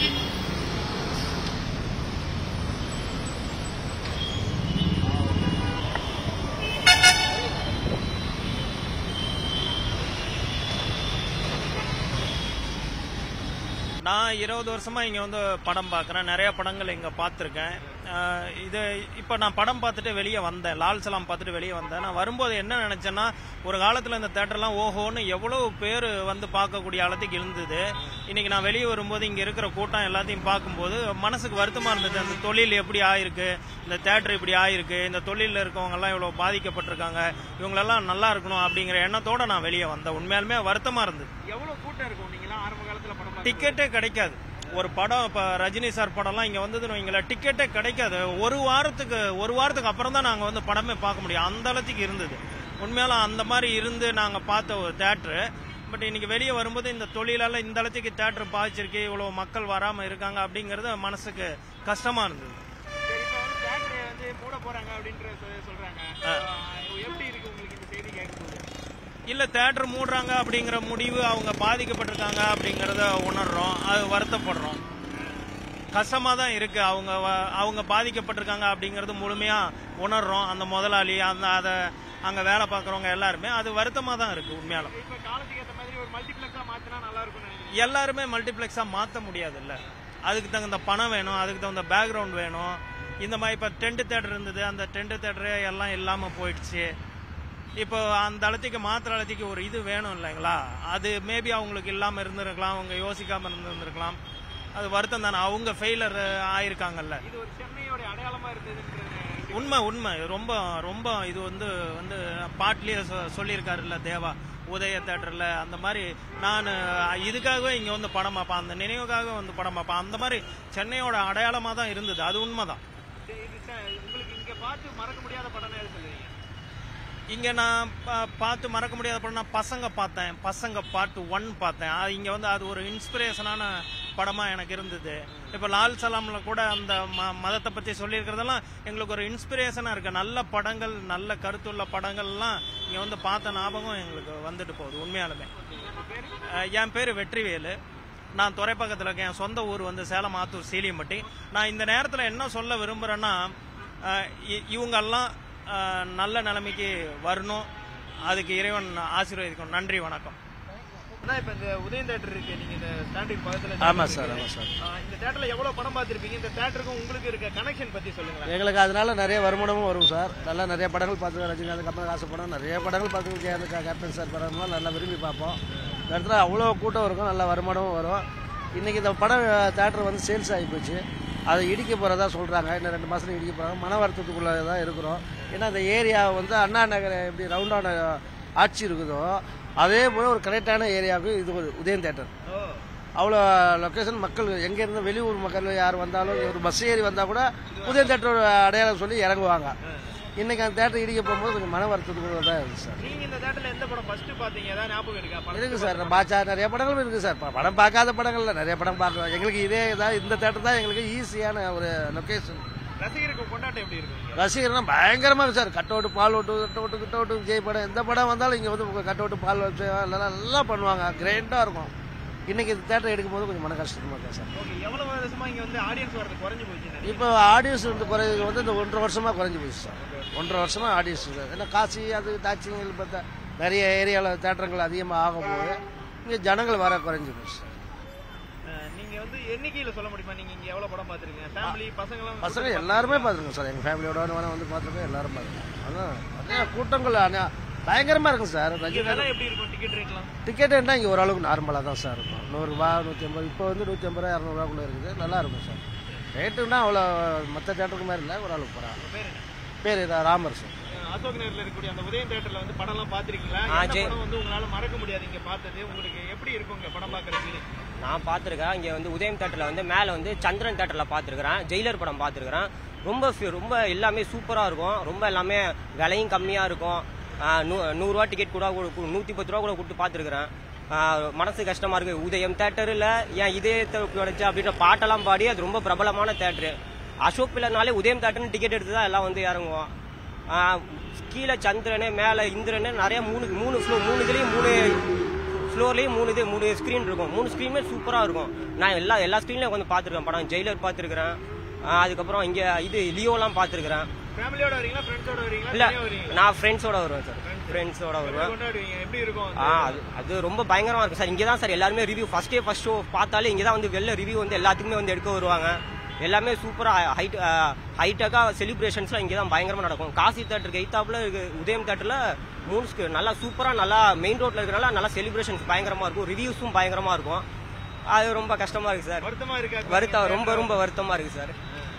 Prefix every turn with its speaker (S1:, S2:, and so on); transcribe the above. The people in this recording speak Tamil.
S1: நான் இருபது வருஷமா இங்க வந்து படம் பார்க்கறேன் நிறைய படங்கள் இங்க பார்த்துருக்கேன் ஆஹ் இது இப்போ நான் படம் பார்த்துட்டு வெளியே வந்தேன் லால் சலாம் பார்த்துட்டு வெளியே வந்தேன் நான் வரும்போது என்ன நினைச்சேன்னா ஒரு காலத்துல இந்த தேட்டர்லாம் ஓஹோன்னு எவ்வளவு பேர் வந்து பார்க்கக்கூடிய அளத்துக்கு இருந்தது இன்னைக்கு நான் வெளியே வரும்போது இங்க இருக்கிற கூட்டம் எல்லாத்தையும் பார்க்கும்போது மனசுக்கு வருத்தமா இருந்தது அந்த தொழில் எப்படி ஆயிருக்கு இந்த தேட்டர் இப்படி ஆயிருக்கு இந்த தொழிலில் இருக்கவங்க எல்லாம் இவ்வளவு பாதிக்கப்பட்டிருக்காங்க இவங்களெல்லாம் நல்லா இருக்கணும் அப்படிங்கிற எண்ணத்தோட நான் வெளியே வந்தேன் உண்மையாலுமே வருத்தமா இருந்தது
S2: எவ்வளவு கூட்டம் இருக்கும் நீங்களாம் ஆரம்ப காலத்துல படம் பார்த்து
S1: டிக்கெட்டே கிடைக்காது ஒரு படம் இப்ப ரஜினி சார் படம்லாம் இங்க வந்ததுன்னு வைங்களேன் டிக்கெட்டே கிடைக்காது ஒரு வாரத்துக்கு ஒரு வாரத்துக்கு அப்புறம் தான் நாங்க வந்து படமே பார்க்க முடியும் அந்த அளவுக்கு இருந்தது உண்மையால அந்த மாதிரி இருந்து நாங்க பார்த்த ஒரு தேட்டரு பட் இன்னைக்கு வெளியே வரும்போது இந்த தொழிலால இந்த அளவுக்கு தேட்டர் பாதிச்சிருக்கு இவ்வளவு மக்கள் வராம இருக்காங்க அப்படிங்கறது மனசுக்கு கஷ்டமா இருந்தது
S2: சரி இப்போ வந்து தேட்டரை வந்து மூட போறாங்க அப்படின்ற சொ- சொல்றாங்க ஆஹ் எப்படி இருக்கு உங்களுக்கு இந்த செய்தி கேட்கும்போது
S1: இல்ல தேட்டர் மூடுறாங்க அப்படிங்கிற முடிவு அவங்க பாதிக்கப்பட்டிருக்காங்க அப்படிங்கறத உணர்றோம் அது வருத்தப்படுறோம் கஷ்டமா தான் இருக்கு அவங்க வ- அவங்க பாதிக்கப்பட்டிருக்காங்க அப்படிங்கறது முழுமையா உணர்றோம் அந்த முதலாளி அந்த அத அங்க வேலை பார்க்கறவங்க எல்லாருமே அது வருத்தமா தான் இருக்கு உண்மையாலும்
S2: இப்போ காலத்துக்கு ஏற்ற மாதிரி ஒரு மல்டிப்ளெக்ஸா மாத்தினா நல்லா இருக்கும்னு நினைக்கிறேன்
S1: எல்லாருமே மல்டிப்ளெக்ஸா மாத்த முடியாது இல்ல அதுக்கு தகுந்த பணம் வேணும் அதுக்கு தகுந்த பேக்ரவுண்ட் வேணும் இந்த மாதிரி இப்ப டென்ட் தேட்டர் இருந்தது அந்த டென்ட் தேட்டர் எல்லாம் இல்லாம போயிடுச்சு இப்போ அந்த அளத்துக்கு மாத்திர அளத்துக்கு ஒரு இது வேணும் இல்லைங்களா அது மேபி அவங்களுக்கு இல்லாம இருந்திருக்கலாம் அவங்க யோசிக்காம இருந்திருக்கலாம் அது வருத்தம் தானே அவங்க ஃபெயிலர் ஆயிருக்காங்கல்ல
S2: இது ஒரு சென்னையோட அடையாளமா இருந்ததுன்றது
S1: உண்மை உண்மை ரொம்ப ரொம்ப இது வந்து வந்து பாட்லயே சொ- சொல்லியிருக்காருல்ல தேவா உதய தேட்டர்ல அந்த மாதிரி நான் இதுக்காகவே இங்க வந்து படம் பார்ப்பேன் அந்த நினைவுக்காக வந்து படம் பார்ப்பேன் அந்த மாதிரி சென்னையோட அடையாளமா தான் இருந்தது அது உண்மைதான்
S2: இது இது ச- உங்களுக்கு இங்க பார்த்து மறக்க முடியாத படம் எது சொல்லுவீங்க
S1: இங்க நான் பா- பார்த்து மறக்க முடியாத படம் நான் பசங்க பார்த்தேன் பசங்க பார்ட் ஒன் பார்த்தேன் அது இங்க வந்து அது ஒரு இன்ஸ்பிரேஷனான படமா எனக்கு இருந்தது இப்ப லால் சலாம்ல கூட அந்த ம- மதத்தை பத்தி சொல்லியிருக்கிறதெல்லாம் எங்களுக்கு ஒரு இன்ஸ்பிரேஷனா இருக்கு நல்ல படங்கள் நல்ல கருத்துள்ள படங்கள்லாம் இங்க வந்து பார்த்த ஞாபகம் எங்களுக்கு வந்துட்டு போகுது உண்மையாலுமே அஹ் என் பேரு வெற்றிவேலு நான் துறைப்பக்கத்தில் இருக்கேன் என் சொந்த ஊர் வந்து சேலம் ஆத்தூர் சீலியம்பட்டி நான் இந்த நேரத்தில் என்ன சொல்ல விரும்புகிறேன்னா அஹ் இ- இவங்கெல்லாம் அஹ், நல்ல நிலைமைக்கு வரணும் அதுக்கு இறைவன் ஆசீர்வதிக்கணும் நன்றி வணக்கம்
S2: அதான் இப்ப இந்த உதயம் தேட்டர் இருக்கு நீங்க இந்த ஸ்டாண்டிங் பக்கத்துல
S3: ஆமா சார் ஆமா சார்
S2: ஆஹ் இந்த தேட்டர்ல எவ்வளவு படம் பார்த்திருப்பீங்க இந்த தேட்டருக்கும் உங்களுக்கு இருக்க கனெக்ஷன் பத்தி சொல்லுங்களேன்
S3: எங்களுக்கு அதனால நிறைய வருமானமும் வரும் சார் நல்லா நிறைய படங்கள் பார்த்துக்கோம் ரஜினிகாந்த் கமல் காசு படம் நிறைய படங்கள் பார்த்துக்கோம் அந்த கேப்டன் சார் படம்லாம் நல்லா விரும்பி பார்ப்போம் இந்த இடத்துல அவ்வளோ கூட்டம் இருக்கும் நல்ல வருமானமும் வரும் இன்னைக்கு இந்த படம் தேட்டர் வந்து சேல்ஸ் ஆகி போச்சு அதை இடிக்க போகிறதா சொல்கிறாங்க இன்னும் ரெண்டு மாதத்துல இடிக்க போகிறாங்க மன வருத்தத்துக்குள்ளே தான் இருக்கிறோம் ஏன்னா அந்த ஏரியா வந்து அண்ணா நகர் எப்படி ரவுண்டான ஆட்சி இருக்குதோ அதே போல் ஒரு கரெக்டான ஏரியாவுக்கு இது ஒரு உதயம் தேட்டர் அவ்வளோ லொக்கேஷன் மக்கள் எங்கேருந்து வெளியூர் மக்கள் யார் வந்தாலும் ஒரு பஸ் ஏறி வந்தால் கூட புதிய தேட்டரோட அடையாளம் சொல்லி இறங்குவாங்க இன்னைக்கு அந்த தேட்டர் இடிக்க போகும்போது கொஞ்சம் மன வருத்தத்துக்குள்ள தான் இருக்குது சார்
S2: நீங்க இந்த தேட்டர்ல எந்த படம் ஃபர்ஸ்ட் பாத்தீங்க ஏதாவது ஞாபகம் இருக்கா படம்
S3: இருக்கு சார் பாச்சா நிறைய படங்கள் இருக்கு சார் ப- படம் பார்க்காத படங்கள்ல நிறைய படம் பார்க்கலாம் எங்களுக்கு இதே தான் இந்த தேட்டர் தான் எங்களுக்கு ஈஸியான ஒரு லொக்கேஷன்
S2: ரசிகருக்கு கொண்டாட்டம் எப்படி இருக்கும் இங்க?
S3: ரசிகர்னா பயங்கரமா இருக்கு சார் கட் அவுட் பால் ஓட்டு கட் அவுட் கிட்ட அவுட் விஜய் படம் எந்த படம் வந்தாலும் இங்க வந்து கட் அவுட் பால் வச்சு எல்லாம் நல்லா பண்ணுவாங்க கிரேண்டா இருக்கும் இன்னைக்கு இந்த தேட்டர் எடுக்கும் போது கொஞ்சம் மன கஷ்டமா இருக்கு சார்
S2: ஓகே எவ்வளவு வருஷமா இங்க வந்து ஆடியன்ஸ் வரது குறைஞ்சு போச்சு
S3: இப்போ ஆடியன்ஸ் வந்து குறைஞ்சது வந்து இந்த ஒன்றரை வருஷமா குறைஞ்சு போயிடுச்சு சார் ஒன்றரை வருஷமா ஆடியன்ஸ் இல்லை ஏன்னா காசி அது டாச்சிங்கள் பார்த்தா நிறைய ஏரியாவில் தேட்டருங்கள் அதிகமாக ஆகும்போது இங்கே ஜனங்கள் வர குறைஞ்சு போயிடுச்சு சார்
S2: நீங்க வந்து எண்ணிக்கையில சொல்ல முடியுமா நீங்க இங்க எவ்வளவு படம் பாத்துருக்கீங்க ஃபேமிலி பசங்க எல்லாம்
S3: பசங்க எல்லாருமே பார்த்துருக்கோம் சார் எங்கள் ஃபேமிலியோட வர வந்து பார்த்துருக்கோம் எல்லாரும் பார்த்துருக்கோம் அதான் நிறைய கூட்டங்கள் அன- பயங்கரமா இருக்கும் சார்
S2: இங்க
S3: ரஜினி
S2: விலை எப்படி இருக்கும் டிக்கெட் ரேட்லாம்
S3: டிக்கெட் என்ன இங்கே ஓரளவுக்கு நார்மலாக தான் சார் இருக்கும் நூறுரூவா நூற்றி ஐம்பது இப்போ வந்து நூற்றி ஐம்பது ரூபா இரநூறுவாக்குள்ளே இருக்குது நல்லா இருக்கும் சார் ரேட்டுன்னா அவ்வளோ மற்ற தேட்டருக்கு மாதிரி இல்லை ஓரளவுக்கு பரவாயில்ல
S2: பேர் என்ன
S3: பேர் இதா ராமர் சார்
S2: அஹ் அசோக் நகர்ல இருக்கக்கூடிய அந்த உதயம் தேட்டர்ல வந்து படம் எல்லாம் பாத்திருக்கீங்களா
S4: ஆ,
S2: எந்த
S4: ஜெய்.
S2: படம் வந்து உங்களால மறக்க முடியாது இங்க பார்த்தது உங்களுக்கு எப்படி இருக்கும் இங்க படம் பாக்குற ஃபீலிங்
S4: நான் பார்த்துருக்கேன் இங்கே வந்து உதயம் தேட்டரில் வந்து மேலே வந்து சந்திரன் தேட்டரில் பார்த்துருக்குறேன் ஜெயிலர் படம் பார்த்துருக்குறேன் ரொம்ப fe- ரொம்ப எல்லாமே சூப்பராக இருக்கும் ரொம்ப எல்லாமே விலையும் கம்மியாக இருக்கும் ஆ, நூ நூறுரூவா டிக்கெட் கூட கு- நூற்றி பத்து ரூபா கூட கொடுத்து பார்த்துருக்குறேன் மனசு கஷ்டமாக இருக்குது உதயம் தேட்டரில் ஏன் இதயத்தை கிடைச்சா அப்படின்ற பாட்டெல்லாம் பாடி அது ரொம்ப பிரபலமான தேட்டரு அசோக் பிள்ளைனாலே உதயம் தேட்டர்னு டிக்கெட் எடுத்து தான் எல்லாம் வந்து இறங்குவோம் ஆ, கீழே சந்திரனு மேலே இந்திரனு நிறைய மூணு மூணு ஃப்ளோ மூணு இதுலேயும் மூணு ஃப்ளோர்லேயே மூணு இது மூணு ஸ்க்ரீன் இருக்கும் மூணு ஸ்க்ரீனுமே சூப்பராக இருக்கும் நான் எல்லா எல்லா ஸ்க்ரீன்லையும் வந்து பார்த்துருக்கேன் படம் ஜெயிலர் பார்த்துருக்கிறேன் அதுக்கப்புறம் இங்கே இது லியோலாம் பார்த்துருக்கிறேன்
S2: ஃபேமிலியோட வரீங்களா ஃப்ரெண்ட்ஸோட வரீங்களா
S4: இல்லை
S2: தனியா வரீங்களா
S4: நான் ஃப்ரெண்ட்ஸோட வருவேன் சார் ஃப்ரெண்ட்ஸோட
S2: எப்படி
S4: வருவேன்
S2: கொண்டாடுவீங்க எப்படி இருக்கும்
S4: ஆ அது அது ரொம்ப பயங்கரமா இருக்கும் சார் இங்கே தான் சார் எல்லாருமே review first day first show பார்த்தாலே இங்கே தான் வந்து வெளில ரிவ்யூ வந்து எல்லாத்துக்குமே வந்து எடுக்க வருவாங்க எல்லாமே சூப்பராக ஹைட் ஹைட்டக்காக செலிப்ரேஷன்ஸ்லாம் இங்கே தான் பயங்கரமாக நடக்கும் காசி தேட்டருக்கு எய்த்தாப்புல இருக்கு உதயம் தேட்டரில் மூணு ஸ்கு- நல்லா சூப்பராக நல்லா மெயின் ரோட்டில் இருக்கிறனால நல்லா செலிப்ரேஷன்ஸ் பயங்கரமாக இருக்கும் ரிவ்யூஸும் பயங்கரமாக இருக்கும் அது ரொம்ப கஷ்டமாக இருக்குது சார்
S2: வருத்தமா இருக்கா
S4: வருத்தம் ரொம்ப ரொம்ப வருத்தமாக இருக்குது சார்